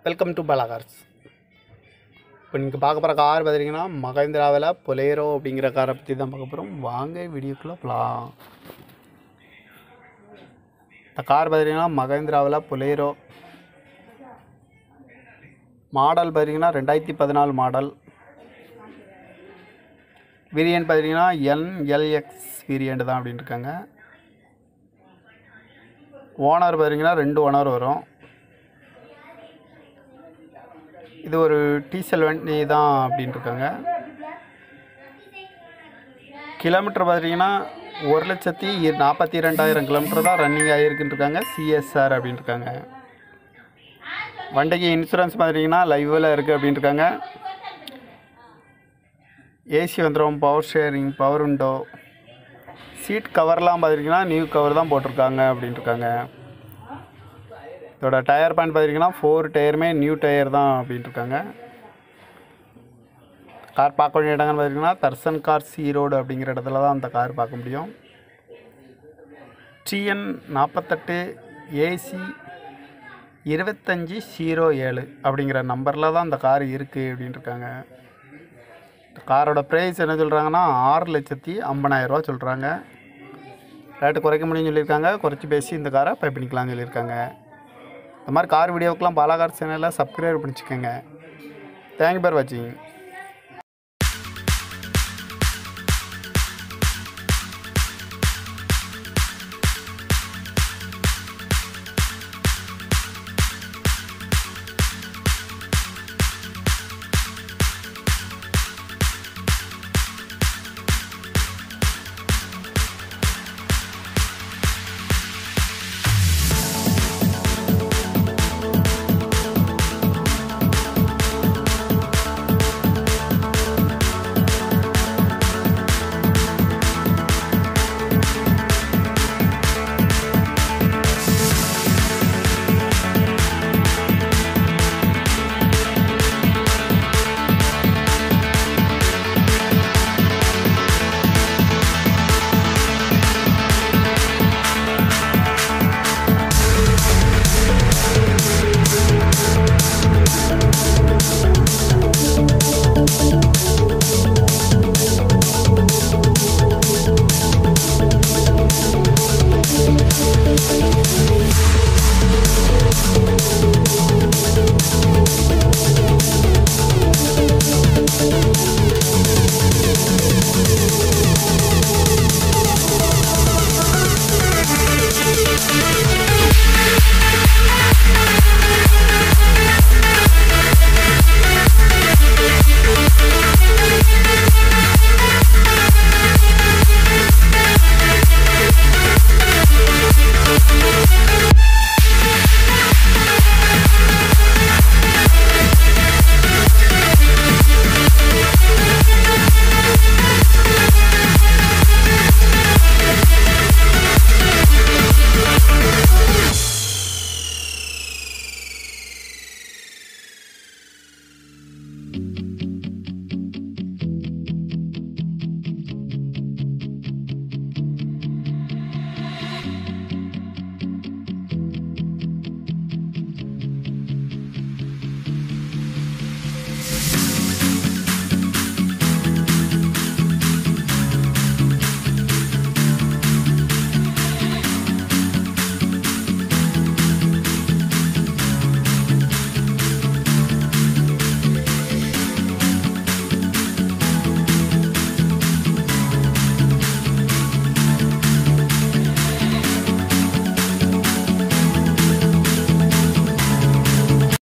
welcome to பலாகார்ஸ் இப்போ நீங்கள் பார்க்க போகிற கார் பார்த்தீங்கன்னா மகேந்திராவில் பொலேரோ அப்படிங்கிற காரை பற்றி தான் பார்க்க போகிறோம் வாங்க வீடியோக்குள்ளே போகலாம் இந்த கார் பார்த்தீங்கன்னா மகேந்திராவில் பொலேரோ மாடல் பார்த்தீங்கன்னா ரெண்டாயிரத்தி பதினாலு மாடல் வேரியன்ட் பார்த்தீங்கன்னா என்எல்எக்ஸ் வேரியண்ட் தான் அப்படின்னு இருக்காங்க ஓனர் பார்த்தீங்கன்னா ரெண்டு ஓனர் வரும் இது ஒரு டீசல் வண்டி தான் அப்படின்னு இருக்காங்க கிலோமீட்டர் பார்த்தீங்கன்னா ஒரு லட்சத்தி இ- நாற்பத்தி ரெண்டாயிரம் கிலோமீட்டர் தான் ரன்னிங் ஆகிருக்குன்னு இருக்காங்க சிஎஸ்ஆர் அப்படின்னு இருக்காங்க வண்டிக்கு இன்சூரன்ஸ் பார்த்தீங்கன்னா லைவில் இருக்குது அப்படின்னு இருக்காங்க ஏசி வந்துடும் power sharing power window seat கவர்லாம் பார்த்தீங்கன்னா நியூ கவர் தான் போட்டிருக்காங்க அப்படின்னு இருக்காங்க இதோட டயர் பேண்ட் பார்த்தீங்கன்னா ஃபோர் டயருமே நியூ டயர் தான் அப்படின்ட்டு இருக்காங்க கார் பார்க்க வேண்டிய இடங்கள்னு பார்த்தீங்கன்னா தர்சன் கார் சி ரோடு அப்படிங்கிற இடத்துல தான் அந்த கார் பார்க்க முடியும் டிஎன் நாற்பத்தெட்டு ஏசி இருபத்தஞ்சி ஜீரோ ஏழு அப்படிங்கிற நம்பரில் தான் அந்த கார் இருக்குது அப்படின்ட்டு இருக்காங்க இந்த காரோட ப்ரைஸ் என்ன சொல்கிறாங்கன்னா ஆறு லட்சத்தி ஐம்பதாயிரரூவா சொல்கிறாங்க ரேட்டு குறைக்க முடியும்னு சொல்லியிருக்காங்க குறைச்சி பேசி இந்த காரை பை பண்ணிக்கலாம்னு சொல்லியிருக்காங்க இந்த மாதிரி கார் வீடியோக்கெலாம் பாலாகார் சேனலில் சப்ஸ்கிரைப் பண்ணிச்சுக்கோங்க தேங்க்யூ பேர் வாட்சிங்